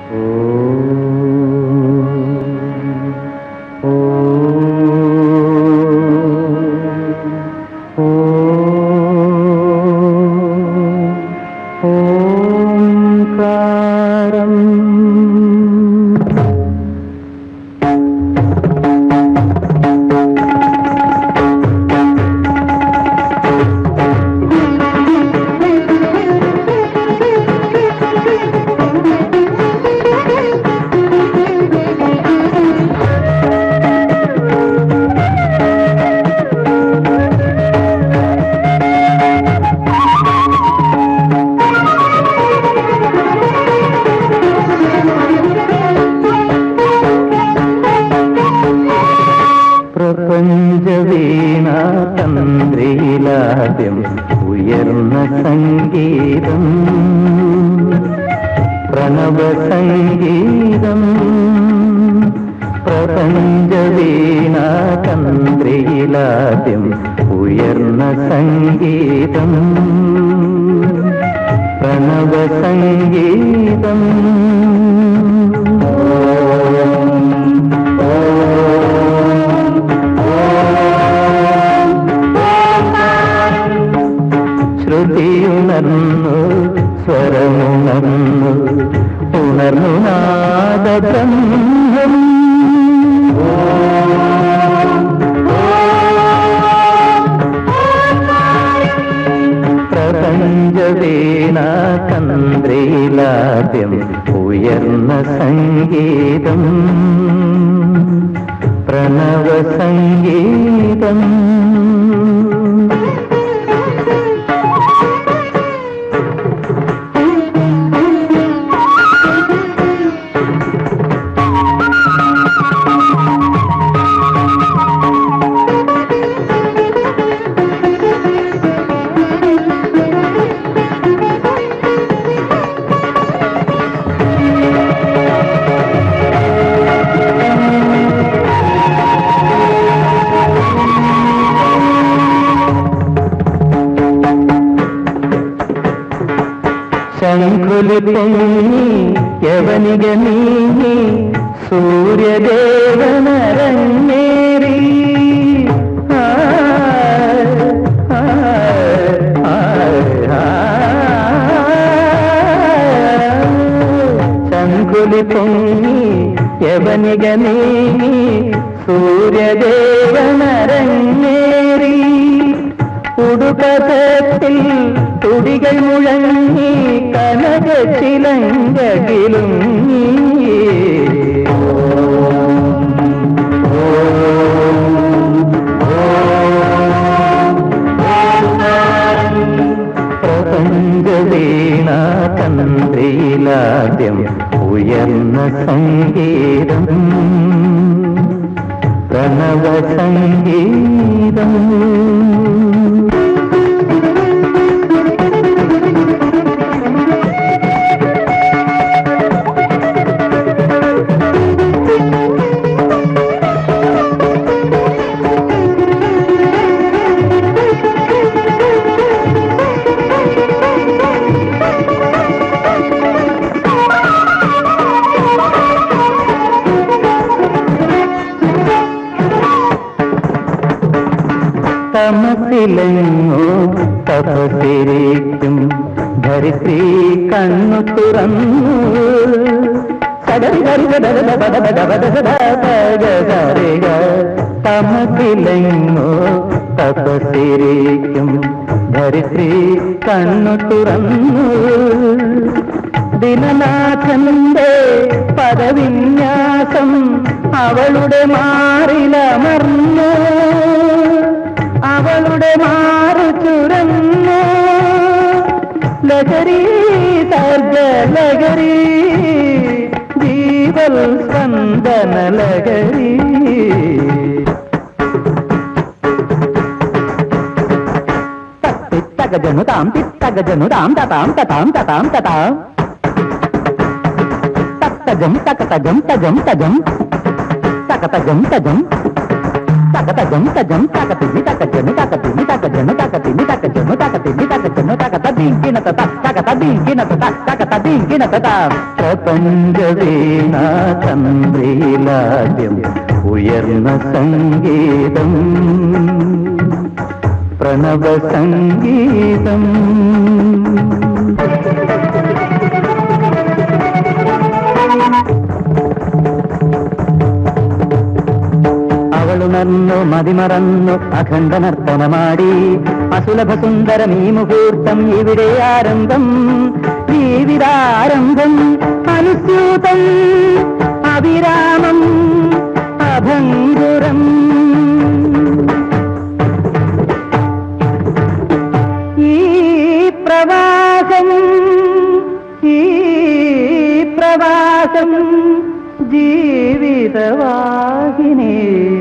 പ്രപഞ്ചവീണ തന്ത്രിയിലാദ്യം ഉയർന്ന സംഗീതം പ്രണവ സംഗീതം പ്രപഞ്ചവീണ തന്ത്രിയിലാദ്യം ഉയർന്ന സംഗീതം പ്രണവ സംഗീതം ശ്രുതിയുണർന്നു സ്വരമുണർന്നു ഉണർന്നു നാദബ്രഹ്മം പ്രപഞ്ചവീണ തന്ത്രിയിലാദ്യം ഉയർന്ന സംഗീതം പ്രണവ സംഗീതം ശംഖുലി പൊങ്ങി യവനിക നീങ്ങി സൂര്യദേവനരങ്ങേറി ആ, ആ, ആ, ആ. ശംഖുലി പൊങ്ങി യവനിക നീങ്ങി സൂര്യദേവനരങ്ങേറി ഉടുകഥത്തിൽ തുടികൾ മുഴങ്ങി കനക ചിലങ്കകിലും പ്രപഞ്ചവീണ തന്ത്രിയിലാദ്യം ഉയർന്ന സംഗീതം പ്രണവ സംഗീതം തമസിലെങ്ങോ തപസിരിക്കും ധരിത്രി കണ്ണു തുറന്നു സദരി ഗരി ഗദ ഗദ ഗദ ഗദ ഗദ ഗദ ഗദ ഗരി ഗ. തമസിലെങ്ങോ തപസിരിക്കും ധരിത്രി കണ്ണു തുറന്നു ദിനനാഥന്റെ പദവിന്യാസം അവളുടെ മാറിലമർന്നു അവളുടെ മാറു ചുരന്നു ലഹരി സർഗ ലഹരി ജീവൽ സ്പന്ദന ലഹരി തിത്തകജനു താം തിത്തകജനു താം തതാം തതാം തതാം തതാം തത്തജം തകതജം തജം തജം തകതജം തജം తక తజం తజం తక తిని తక జను తక తిని తక జను తక తిని తక జను తక తిని తక జను తక తదింకిన తత తక తదింకిన తత తక తదింకిన తత ప్రపంచ వీణ തന്ത്രിലാദ്യം ഉയർന്ന സംഗീതം പ്രണവ സംഗീതം അവളുണർന്നു മതിമറന്നു അഖണ്ഡ നർത്തനമാടി അസുലഭ സുന്ദരം ഈ മുഹൂർത്തം ഇവിടെ ആരംഭം ജീവിതാരംഭം അനുസ്യൂതം അവിരാമം അഭംഗുരം ഈ പ്രവാസം ഈ പ്രവാസം ജീവിതവാഹിനേ